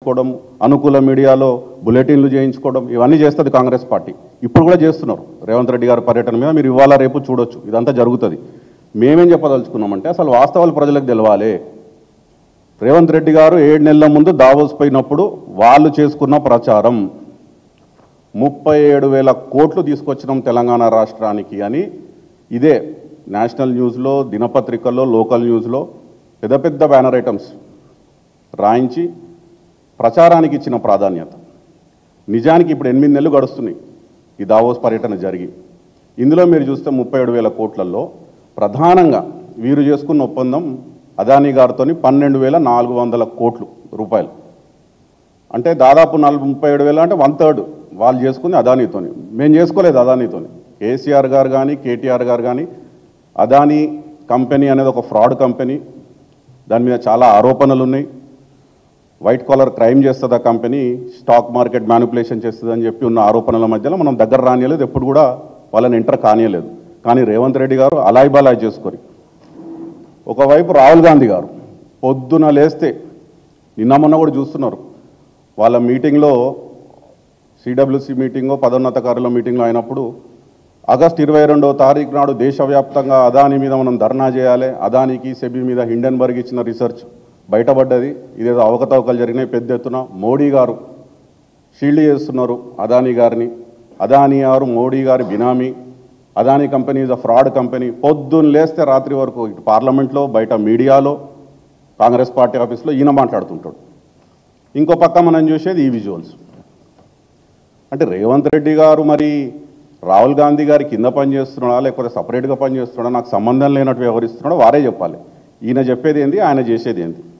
చేయించుకోవడం అనుకూల మీడియాలో బులెటిన్లు చేయించుకోవడం ఇవన్నీ చేస్తుంది కాంగ్రెస్ పార్టీ ఇప్పుడు కూడా చేస్తున్నారు రేవంత్ రెడ్డి గారి పర్యటన మీద మీరు ఇవాళ రేపు చూడొచ్చు ఇదంతా జరుగుతుంది మేమేం చెప్పదలుచుకున్నామంటే అసలు వాస్తవాలు ప్రజలకు తెలవాలి రేవంత్ రెడ్డి గారు ఏడు నెలల ముందు దావోస్ పోయినప్పుడు వాళ్ళు చేసుకున్న ప్రచారం ముప్పై ఏడు వేల కోట్లు తీసుకొచ్చినాం తెలంగాణ రాష్ట్రానికి అని ఇదే నేషనల్ న్యూస్లో దినపత్రికల్లో లోకల్ న్యూస్లో పెద్ద పెద్ద బ్యానర్ ఐటమ్స్ రాయించి ప్రచారానికి ఇచ్చిన ప్రాధాన్యత నిజానికి ఇప్పుడు ఎనిమిది నెలలు గడుస్తున్నాయి ఈ దావోస్ పర్యటన జరిగి ఇందులో మీరు చూస్తే ముప్పై ఏడు వేల కోట్లలో ప్రధానంగా వీరు చేసుకున్న ఒప్పందం అదానీ గారితో పన్నెండు వేల నాలుగు వందల కోట్లు రూపాయలు అంటే దాదాపు నలభై ముప్పై ఏడు వేలు అంటే వన్ థర్డ్ వాళ్ళు చేసుకుంది అదానీతోని మేము చేసుకోలేదు అదానీతోని కేసీఆర్ గారు కానీ కేటీఆర్ గారు కానీ అదానీ కంపెనీ అనేది ఒక ఫ్రాడ్ కంపెనీ దాని మీద చాలా ఆరోపణలు ఉన్నాయి వైట్ కాలర్ క్రైమ్ చేస్తుంది ఆ కంపెనీ స్టాక్ మార్కెట్ మ్యానిపులేషన్ చేస్తుంది అని చెప్పి ఉన్న ఆరోపణల మధ్యలో మనం దగ్గర రానియలేదు ఎప్పుడు కూడా వాళ్ళని ఎంటర్ కానియలేదు కానీ రేవంత్ రెడ్డి గారు అలాయ్ బలాయ్ చేసుకొని ఒకవైపు రాహుల్ గాంధీ గారు పొద్దున లేస్తే నిన్న మొన్న కూడా చూస్తున్నారు వాళ్ళ మీటింగ్లో సిడబ్ల్యూసి మీటింగో పదోన్నతకారుల మీటింగ్లో అయినప్పుడు ఆగస్ట్ ఇరవై రెండవ తారీఖు నాడు దేశవ్యాప్తంగా అదానీ మీద మనం ధర్నా చేయాలి అదానికి సెబీ మీద హిండెన్బర్గ్ ఇచ్చిన రీసెర్చ్ బయటపడ్డది ఇదేదో అవకతవకలు జరిగినాయి పెద్ద ఎత్తున మోడీ గారు షీల్డ్ చేస్తున్నారు అదానీ గారిని అదానీ గారు మోడీ గారి బినామీ Adani company is a fraud company పొద్దున్న లేస్తే రాత్రి వరకు ఇటు పార్లమెంట్లో బయట మీడియాలో కాంగ్రెస్ పార్టీ ఆఫీస్లో ఈయన మాట్లాడుతుంటాడు ఇంకో పక్క మనం చూసేది ఈ విజువల్స్ అంటే రేవంత్ రెడ్డి గారు మరి రాహుల్ గాంధీ గారి కింద పని చేస్తున్నాడా లేకపోతే సపరేట్గా పని చేస్తున్నాడా నాకు సంబంధం లేనట్టు వ్యవహరిస్తున్నాడో వారే చెప్పాలి ఈయన చెప్పేది ఏంది ఆయన చేసేది ఏంది